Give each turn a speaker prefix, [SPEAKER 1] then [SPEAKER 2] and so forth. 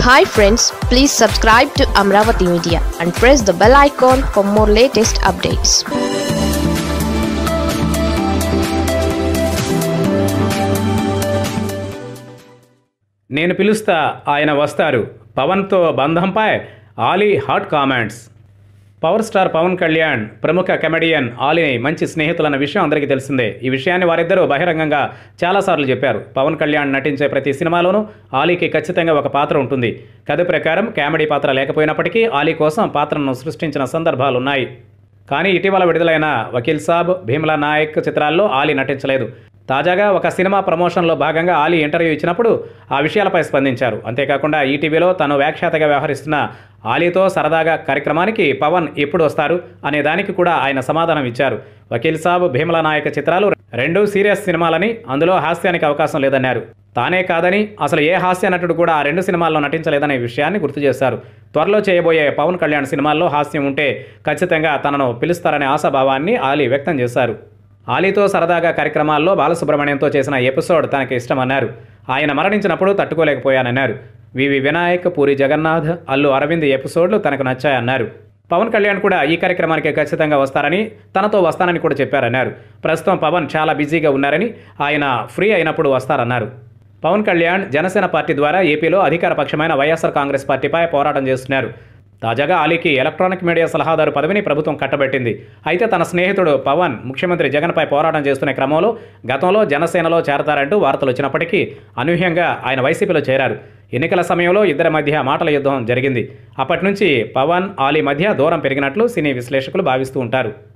[SPEAKER 1] hi friends please subscribe to Amaravati media and press the bell icon for more latest updates
[SPEAKER 2] నేను పిలుస్తా ఆయన వస్తారు పవన్తో బంధంపై Ali hot comments power star Pawan Kalyan ప్రముఖ కమెడియన్ ఆలీ మంచి స్నేహితులన్న విషయం అందరికీ తెలిసిందే ఈ విషయాన్ని వారిద్దరూ బహిరంగంగా చాలాసార్లు చెప్పారు పవన్ కళ్యాణ్ నటించే ప్రతి సినిమాలోనూ ఆలీకి ఖచ్చితంగా ఒక పాత్ర ఉంటుంది కథ ప్రకారం కామెడీ పాత్ర లేకపోయినప్పటికీ ఆలీ కోసం పాత్రను సృష్టించిన సందర్భాలు ఉన్నాయి కానీ ఇటీవల విడుదలైన వకీల్ సాబ్ భీమలా నాయక్ చిత్రాల్లో ఆలీ నటించలేదు తాజాగా ఒక సినిమా ప్రమోషన్లో భాగంగా ఆలీ ఇంటర్వ్యూ ఇచ్చినప్పుడు ఆ విషయాలపై స్పందించారు అంతేకాకుండా ఈటీవీలో తను వ్యాఖ్యాతగా వ్యవహరిస్తున్న ఆలీతో సరదాగా కార్యక్రమానికి పవన్ ఎప్పుడు వస్తారు అనే దానికి కూడా ఆయన సమాధానం ఇచ్చారు వకీల్ సాబ్ భీమలా నాయక చిత్రాలు రెండు సీరియస్ సినిమాలని అందులో హాస్యానికి అవకాశం లేదన్నారు తానే కాదని అసలు ఏ హాస్య నటుడు కూడా ఆ రెండు సినిమాల్లో నటించలేదనే విషయాన్ని గుర్తు చేశారు త్వరలో చేయబోయే పవన్ కళ్యాణ్ సినిమాల్లో హాస్యం ఉంటే ఖచ్చితంగా తనను పిలుస్తారనే ఆశాభావాన్ని ఆలీ వ్యక్తం చేశారు ఆలీతో సరదాగా కార్యక్రమాల్లో బాలసుబ్రహ్మణ్యంతో చేసిన ఎపిసోడ్ తనకి ఇష్టమన్నారు ఆయన మరణించినప్పుడు తట్టుకోలేకపోయానన్నారు వివి వినాయక్ పూరి జగన్నాథ్ అల్లు అరవింద్ ఎపిసోడ్లు తనకు నచ్చాయన్నారు పవన్ కళ్యాణ్ కూడా ఈ కార్యక్రమానికి ఖచ్చితంగా వస్తారని తనతో వస్తానని కూడా చెప్పారన్నారు ప్రస్తుతం పవన్ చాలా బిజీగా ఉన్నారని ఆయన ఫ్రీ అయినప్పుడు వస్తారన్నారు పవన్ కళ్యాణ్ జనసేన పార్టీ ద్వారా ఏపీలో అధికార పక్షమైన వైఎస్ఆర్ కాంగ్రెస్ పార్టీపై పోరాటం చేస్తున్నారు తాజాగా అలీకి ఎలక్ట్రానిక్ మీడియా సలహాదారు పదవిని ప్రభుత్వం కట్టబెట్టింది అయితే తన స్నేహితుడు పవన్ ముఖ్యమంత్రి జగన్పై పోరాటం చేస్తున్న క్రమంలో గతంలో జనసేనలో చేరతారంటూ వార్తలు వచ్చినప్పటికీ అనూహ్యంగా ఆయన వైసీపీలో చేరారు ఎన్నికల సమయంలో ఇద్దరి మధ్య మాటల యుద్ధం జరిగింది అప్పటి నుంచి పవన్ ఆలీ మధ్య దూరం పెరిగినట్లు సినీ విశ్లేషకులు భావిస్తూ ఉంటారు